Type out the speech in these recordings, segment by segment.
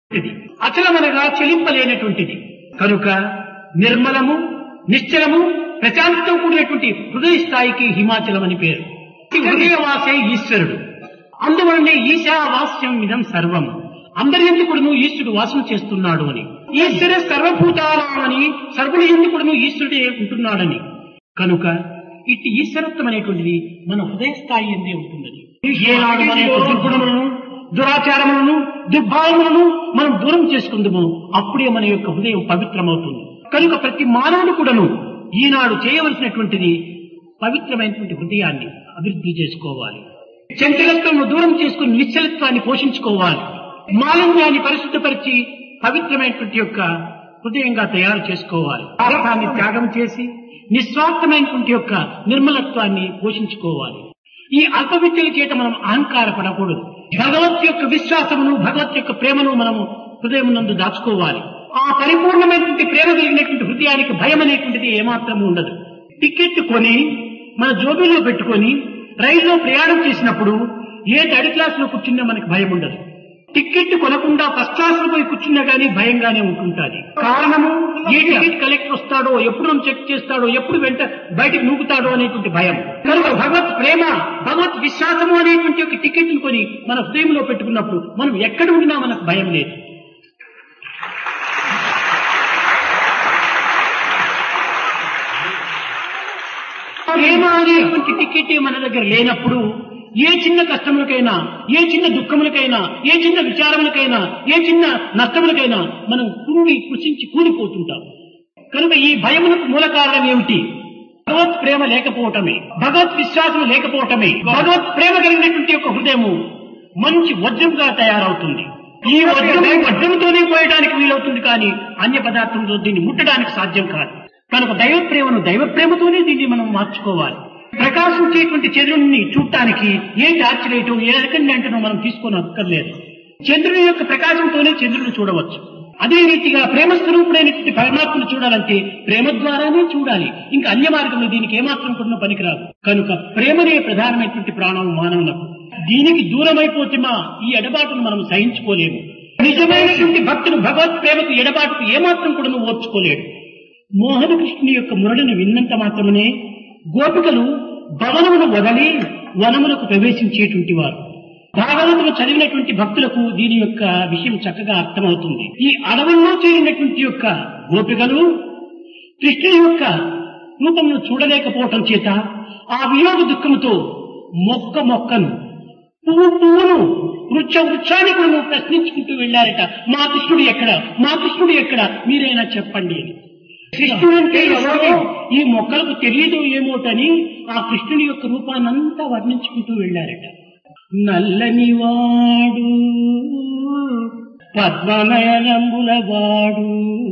ఇది అచలమనగా చెలింపలేనటువంటిది కనుక నిర్మలము నిశ్చలము ప్రశాంతితో కూడినటువంటి హృదయ స్థాయికి హిమాచలం అని పేరు ఈ హృదయవాసే ఈశ్వరుడు అందువలనే ఈశావాస్యం ఇదం సర్వం అందరి ఎందుకుడును ఈశ్వరుడు వాసం చేస్తున్నాడు అని ఈశ్వర సర్వభూతాలని సర్వుల ఎందుకుడును ఈశ్వరుడే ఉంటున్నాడని కనుక ఇట్టి ఈశ్వరత్వం అనేటువంటిది మన హృదయ స్థాయి ఎందే ఉంటుందని ఏనాడు మన యొక్క దుర్గుణములను దురాచారములను దుర్భావములను మనం దూరం చేసుకుందాము అప్పుడే మన యొక్క హృదయం పవిత్రమవుతుంది కనుక ప్రతి మానవుడు కూడాను ఈనాడు చేయవలసినటువంటిది పవిత్రమైనటువంటి హృదయాన్ని అభివృద్ధి చేసుకోవాలి చంచలత్వము దూరం చేసుకుని నిశ్చలత్వాన్ని పోషించుకోవాలి మాలిన్యాన్ని పరిశుద్ధపరిచి పవిత్రమైనటువంటి యొక్క హృదయంగా తయారు చేసుకోవాలి స్వార్థాన్ని త్యాగం చేసి నిస్వార్థమైనటువంటి యొక్క నిర్మలత్వాన్ని పోషించుకోవాలి ఈ అల్ప విద్యల చేత మనం అహంకారపడకూడదు భగవత్ యొక్క విశ్వాసమును భగవత్ యొక్క ప్రేమను మనము హృదయం నందు దాచుకోవాలి ఆ పరిపూర్ణమైనటువంటి ప్రేమ కలిగినటువంటి హృదయానికి భయం అనేటువంటిది ఏమాత్రము ఉండదు టికెట్ కొని మన జోబీలో పెట్టుకొని రైల్లో ప్రయాణం చేసినప్పుడు ఏ థర్డ్ క్లాస్ లో కూర్చున్నా మనకి భయం ఉండదు టికెట్ కొనకుండా ఫస్ట్ క్లాస్ లో పోయి కూర్చున్నా గానీ భయంగానే ఉంటుంటాది కారణము ఏ టికెట్ కలెక్టర్ వస్తాడో ఎప్పుడు నన్ను చెక్ చేస్తాడో ఎప్పుడు వెంట బయటకు నూకుతాడో అనేటువంటి భయం కనుక భగవత్ ప్రేమ భగవత్ విశ్వాసము అనేటువంటి ఒక టికెట్ కొని మన హృదయంలో పెట్టుకున్నప్పుడు మనం ఎక్కడ ఉండినా మనకు భయం లేదు ప్రేమ అనేటువంటి టికెట్ మన దగ్గర లేనప్పుడు ఏ చిన్న కష్టములకైనా ఏ చిన్న దుఃఖములకైనా ఏ చిన్న విచారములకైనా ఏ చిన్న నష్టములకైనా మనం కుంగి కృషించి కూలిపోతుంటాం కనుక ఈ భయమునకు మూల కారణం ఏమిటి భగవత్ ప్రేమ లేకపోవటమే భగవత్ విశ్వాసం లేకపోవటమే భగవత్ ప్రేమ కలిగినటువంటి యొక్క హృదయము మంచి వజ్రంగా తయారవుతుంది ఈ వజ్రం వజ్రంతోనే పోయడానికి వీలవుతుంది కానీ అన్య పదార్థంతో దీన్ని ముట్టడానికి సాధ్యం కాదు కనుక దైవ ప్రేమను దైవ ప్రేమతోనే దీన్ని మనం మార్చుకోవాలి ప్రకాశించేటువంటి చంద్రుడిని చూడటానికి ఏ టార్చ్ లైటు ఏ అరకండెంట్ను మనం తీసుకొని అక్కర్లేదు చంద్రుని యొక్క ప్రకాశంతోనే చంద్రుడిని చూడవచ్చు అదే రీతిగా ప్రేమ స్వరూపుడైనటువంటి పరమాత్మను చూడాలంటే ప్రేమ ద్వారానే చూడాలి ఇంకా అన్య మార్గంలో దీనికి ఏమాత్రం కూడా పనికిరాదు కనుక ప్రేమనే ప్రధానమైనటువంటి ప్రాణం మానవులకు దీనికి దూరమైపోతున్నా ఈ ఎడబాటును మనం సహించుకోలేము నిజమైనటువంటి భక్తుడు భగవత్ ప్రేమకు ఎడబాటుకు ఏమాత్రం కూడా ఓర్చుకోలేడు మోహన కృష్ణుని యొక్క మురళిని విన్నంత మాత్రమే గోపికలు భవనమును వదలి వనములకు ప్రవేశించేటువంటి వారు భాగవతులు చదివినటువంటి భక్తులకు దీని యొక్క విషయం చక్కగా అర్థమవుతుంది ఈ అడవుల్లో చేరినటువంటి యొక్క గోపికలు కృష్ణుని యొక్క రూపమును చూడలేకపోవటం చేత ఆ వియోగ దుఃఖముతో మొక్క మొక్కను పువ్వు పువ్వును వృక్ష వృక్షాన్ని కూడా నువ్వు ప్రశ్నించుకుంటూ వెళ్ళారట మా కృష్ణుడు ఎక్కడ మా కృష్ణుడు ఎక్కడ మీరైనా చెప్పండి అని కృష్ణుడంటే ఎవరో ఈ మొక్కలకు తెలియదు ఏమోటని ఆ కృష్ణుడి యొక్క రూపాన్నంతా వర్ణించుకుంటూ వెళ్ళారట నల్లని వాడు పద్మనయనంబుల వాడు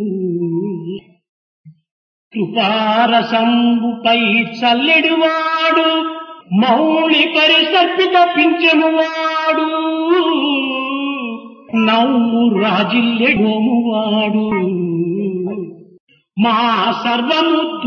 కృపారసంబుపై చల్లెడు వాడు మౌళి పరిసర్పిత పింఛము వాడు నవ్వు రాజిల్లెడోము వాడు మా సర్వము